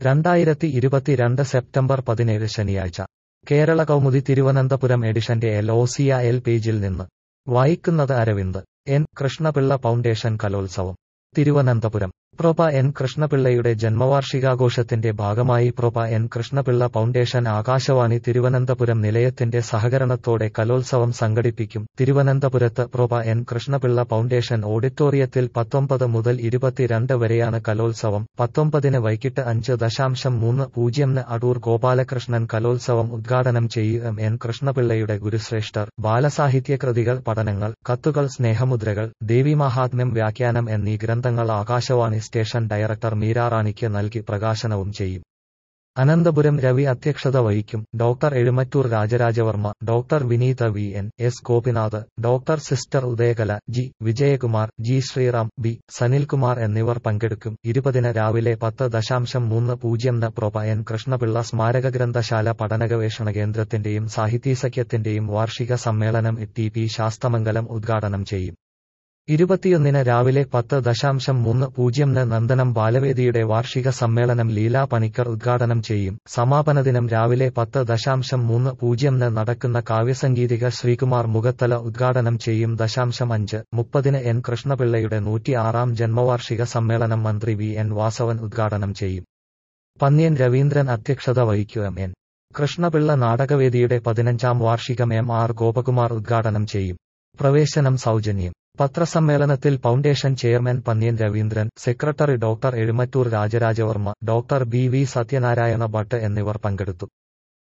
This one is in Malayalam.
രണ്ടായിരത്തി ഇരുപത്തിരണ്ട് സെപ്റ്റംബർ പതിനേഴ് ശനിയാഴ്ച കേരള കൗമുദി തിരുവനന്തപുരം എഡിഷന്റെ എൽ ഒ സി എൽ പേജിൽ നിന്ന് വായിക്കുന്നത് അരവിന്ദ് എൻ കൃഷ്ണപിള്ള ഫൗണ്ടേഷൻ കലോത്സവം തിരുവനന്തപുരം പ്രൊപ എൻ കൃഷ്ണപിള്ളയുടെ ജന്മവാർഷികാഘോഷത്തിന്റെ ഭാഗമായി പ്രൊപ എൻ കൃഷ്ണപിള്ള ഫൗണ്ടേഷൻ ആകാശവാണി തിരുവനന്തപുരം നിലയത്തിന്റെ സഹകരണത്തോടെ കലോത്സവം സംഘടിപ്പിക്കും തിരുവനന്തപുരത്ത് പ്രൊപ എൻ കൃഷ്ണപിള്ള ഫൗണ്ടേഷൻ ഓഡിറ്റോറിയത്തിൽ പത്തൊമ്പത് മുതൽ ഇരുപത്തിരണ്ട് വരെയാണ് കലോത്സവം പത്തൊമ്പതിന് വൈകിട്ട് അഞ്ച് ദശാംശം മൂന്ന് പൂജ്യംന് അടൂർ ഗോപാലകൃഷ്ണൻ കലോത്സവം ഉദ്ഘാടനം ചെയ്യും എൻ കൃഷ്ണപിള്ളയുടെ ഗുരുശ്രേഷ്ഠർ ബാലസാഹിത്യകൃതികൾ പഠനങ്ങൾ കത്തുകൾ സ്നേഹമുദ്രകൾ ദേവിമാഹാത്മ്യം വ്യാഖ്യാനം എന്നീ ഗ്രന്ഥങ്ങൾ ആകാശവാണി സ്റ്റേഷൻ ഡയറക്ടർ മീരാറാണിക്ക് നൽകി പ്രകാശനവും ചെയ്യും അനന്തപുരം രവി അധ്യക്ഷത വഹിക്കും doctor Ezhumattoor Rajarajavarma doctor Vineetha V N S Gopinath doctor sister Udayakala G Vijayakumar G Sreeram B Sanilkumar എന്നിവർ പങ്കെടുക്കും ഇരുപതിന് രാവിലെ പത്ത് ദശാംശം മൂന്ന് പൂജ്യംന് പ്രൊപ എൻ കൃഷ്ണപിള്ള സ്മാരക ഗ്രന്ഥശാല പഠനഗവേഷണ കേന്ദ്രത്തിന്റെയും സാഹിത്യസഖ്യത്തിന്റെയും വാർഷിക സമ്മേളനം ടി പി ശാസ്തമംഗലം ഉദ്ഘാടനം ചെയ്യും ഇരുപത്തിയൊന്നിന് രാവിലെ പത്ത് ദശാംശം മൂന്ന് പൂജ്യംന് നന്ദനം ബാലവേദിയുടെ വാർഷിക സമ്മേളനം ലീലാ പണിക്കർ ഉദ്ഘാടനം ചെയ്യും സമാപന ദിനം രാവിലെ പത്ത് ദശാംശം മൂന്ന് പൂജ്യംന് നടക്കുന്ന കാവ്യസംഗീതിക ശ്രീകുമാർ മുഖത്തല ഉദ്ഘാടനം ചെയ്യും ദശാംശം അഞ്ച് മുപ്പതിന് എൻ കൃഷ്ണപിള്ളയുടെ നൂറ്റിയാറാം ജന്മവാർഷിക സമ്മേളനം മന്ത്രി വി എൻ വാസവൻ ഉദ്ഘാടനം ചെയ്യും പന്ന്യൻ രവീന്ദ്രൻ അധ്യക്ഷത വഹിക്കും എൻ കൃഷ്ണപിള്ള നാടകവേദിയുടെ പതിനഞ്ചാം വാർഷികം എം ആർ ഗോപകുമാർ ഉദ്ഘാടനം ചെയ്യും പ്രവേശനം സൗജന്യം പത്രസമ്മേളനത്തിൽ foundation chairman Pannyan Raveendran secretary doctor Ezhumattoor Rajarajavarma doctor B V Sathyanarayana Bhat എന്നിവർ പങ്കെടുത്തു